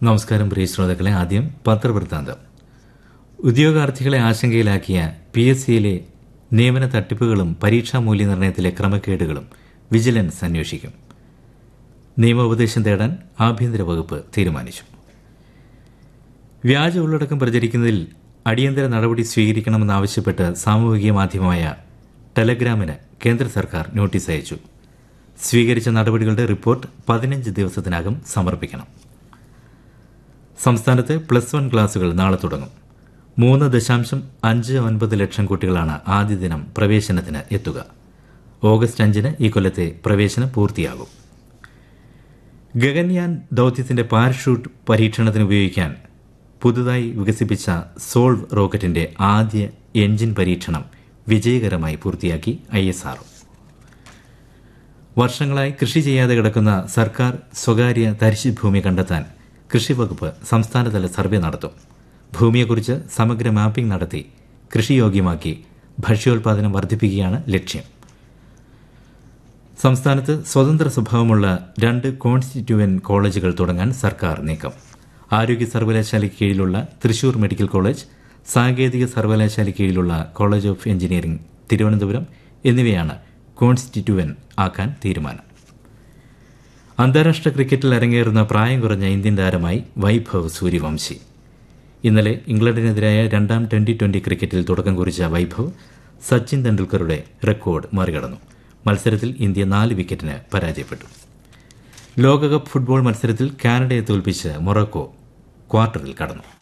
നമസ്കാരം പ്രിയ ശ്രോതാക്കളെ ആദ്യം പത്രവൃത്താന്തം ഉദ്യോഗാർത്ഥികളെ ആശങ്കയിലാക്കിയ പി എസ് സിയിലെ നിയമന തട്ടിപ്പുകളും പരീക്ഷാ മൂല്യനിർണ്ണയത്തിലെ ക്രമക്കേടുകളും വിജിലൻസ് അന്വേഷിക്കും നിയമോപദേശം തേടാൻ ആഭ്യന്തര വകുപ്പ് തീരുമാനിച്ചു വ്യാജ ഉള്ളടക്കം പ്രചരിക്കുന്നതിൽ അടിയന്തര നടപടി സ്വീകരിക്കണമെന്നാവശ്യപ്പെട്ട് സാമൂഹിക മാധ്യമമായ ടെലഗ്രാമിന് കേന്ദ്ര സർക്കാർ നോട്ടീസ് അയച്ചു സ്വീകരിച്ച നടപടികളുടെ റിപ്പോർട്ട് പതിനഞ്ച് ദിവസത്തിനകം സമർപ്പിക്കണം സംസ്ഥാനത്ത് പ്ലസ് വൺ ക്ലാസുകൾ നാളെ തുടങ്ങും മൂന്ന് ദശാംശം അഞ്ച് ഒൻപത് ലക്ഷം കുട്ടികളാണ് ആദ്യ ദിനം പ്രവേശനത്തിന് എത്തുക ഓഗസ്റ്റ് അഞ്ചിന് ഈ കൊല്ലത്തെ പ്രവേശനം പൂർത്തിയാകും ഗഗൻയാൻ ദൌത്യത്തിന്റെ പാരഷൂട്ട് പരീക്ഷണത്തിന് ഉപയോഗിക്കാൻ പുതുതായി വികസിപ്പിച്ച സോൾവ് റോക്കറ്റിന്റെ ആദ്യ എഞ്ചിൻ പരീക്ഷണം വിജയകരമായി പൂർത്തിയാക്കി ഐ എസ് ആർ വർഷങ്ങളായി കൃഷി ചെയ്യാതെ കിടക്കുന്ന സർക്കാർ സ്വകാര്യ തരിശു ഭൂമി കണ്ടെത്താൻ കൃഷിവകുപ്പ് സംസ്ഥാനതല സർവേ നടത്തും ഭൂമിയെക്കുറിച്ച് സമഗ്ര മാപ്പിംഗ് നടത്തി കൃഷിയോഗ്യമാക്കി ഭക്ഷ്യോൽപാദനം വർദ്ധിപ്പിക്കുകയാണ് ലക്ഷ്യം സംസ്ഥാനത്ത് സ്വതന്ത്ര സ്വഭാവമുള്ള രണ്ട് കോൺസ്റ്റിറ്റ്യൂവന്റ് കോളേജുകൾ തുടങ്ങാൻ സർക്കാർ നീക്കം ആരോഗ്യ സർവകലാശാലയ്ക്ക് കീഴിലുള്ള തൃശൂർ മെഡിക്കൽ കോളേജ് സാങ്കേതിക സർവകലാശാലയ്ക്ക് കീഴിലുള്ള കോളേജ് ഓഫ് എഞ്ചിനീയറിംഗ് തിരുവനന്തപുരം എന്നിവയാണ് കോൺസ്റ്റിറ്റ്യൂവന്റ് ആക്കാൻ തീരുമാനം അന്താരാഷ്ട്ര ക്രിക്കറ്റിൽ അരങ്ങേറുന്ന പ്രായം കുറഞ്ഞ ഇന്ത്യൻ താരമായി വൈഭവ് സൂര്യവംശി ഇന്നലെ ഇംഗ്ലണ്ടിനെതിരായ രണ്ടാം ട്വന്റി ട്വന്റി ക്രിക്കറ്റിൽ തുടക്കം കുറിച്ച വൈഭവ് സച്ചിൻ തെണ്ടുൽക്കറുടെ റെക്കോർഡ് മറികടന്നു മത്സരത്തിൽ ഇന്ത്യ നാല് വിക്കറ്റിന് പരാജയപ്പെട്ടു ലോകകപ്പ് ഫുട്ബോൾ മത്സരത്തിൽ കാനഡയെ തോൽപ്പിച്ച് മൊറോക്കോ ക്വാർട്ടറിൽ കടന്നു